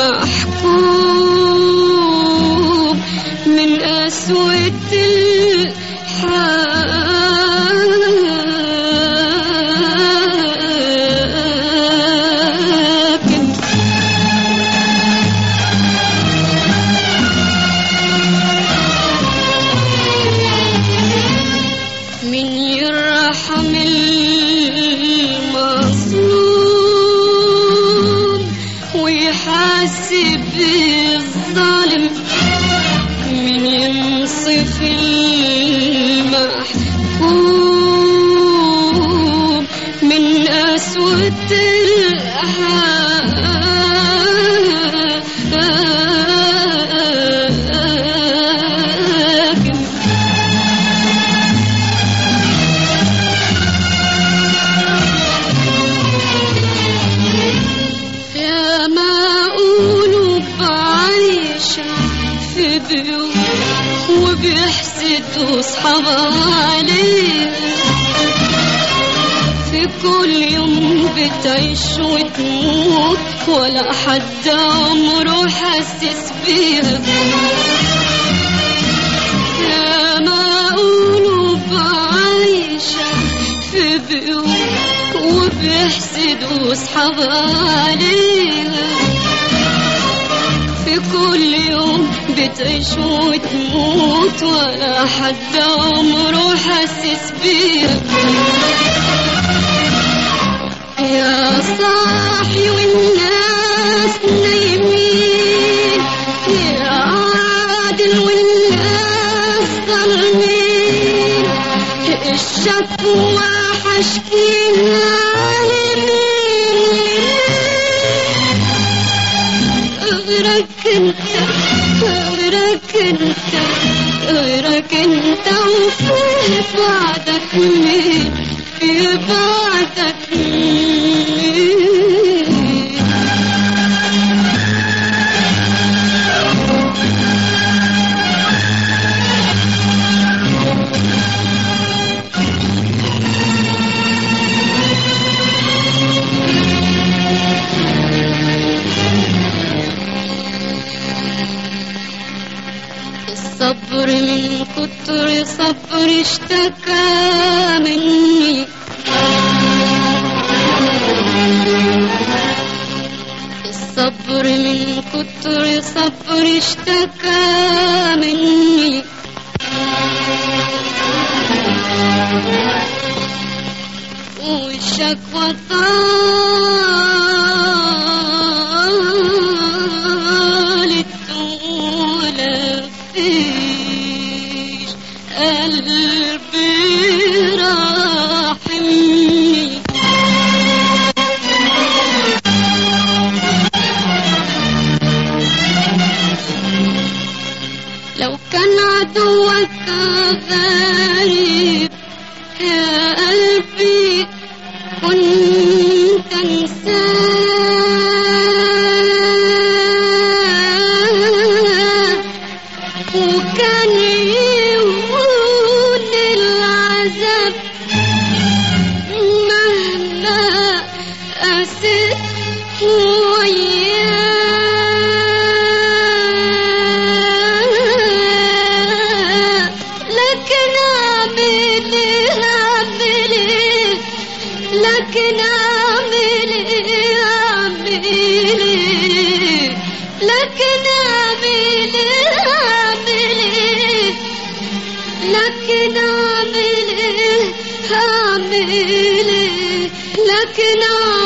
محكوم من قسوة الحاكم من يرحم المظلوم ويحاسب الظالم من ينصف المحكوم من قسوة الحاكم يا ما قولوا بعيشة في بيوت وبيحسدوا صحابها عليه في كل يوم بتعيش وتموت ولا حد عمره حسس بيها يا ما قولوا بعيشة في بيوت وبيحسدوا صحابها عليها في كل يوم بتعيش وتموت ولا حد عمره حسس بيها يا صاحي والناس نايمين يا عادل والناس ظالمين الشكوى حشكيها لمين غيرك انت غيرك انت غيرك انت وفي بعدك مين في بعدك مين الصبر من كتر صبر اشتكى مني الصبر من كتر صبر اشتكى مني والشكوى طالت ولا فيش قلبي راحمني لو كان عدوك غريب يا قلبي كنت انساه وكان يهون العذاب مهما قست وياه لكن اعمل ايه اعمل ايه لكن اعمل ايه اعمل ايه لكن اعمل ايه اعمل ايه لكن اعمل ايه اعمل ايه لكن اعمل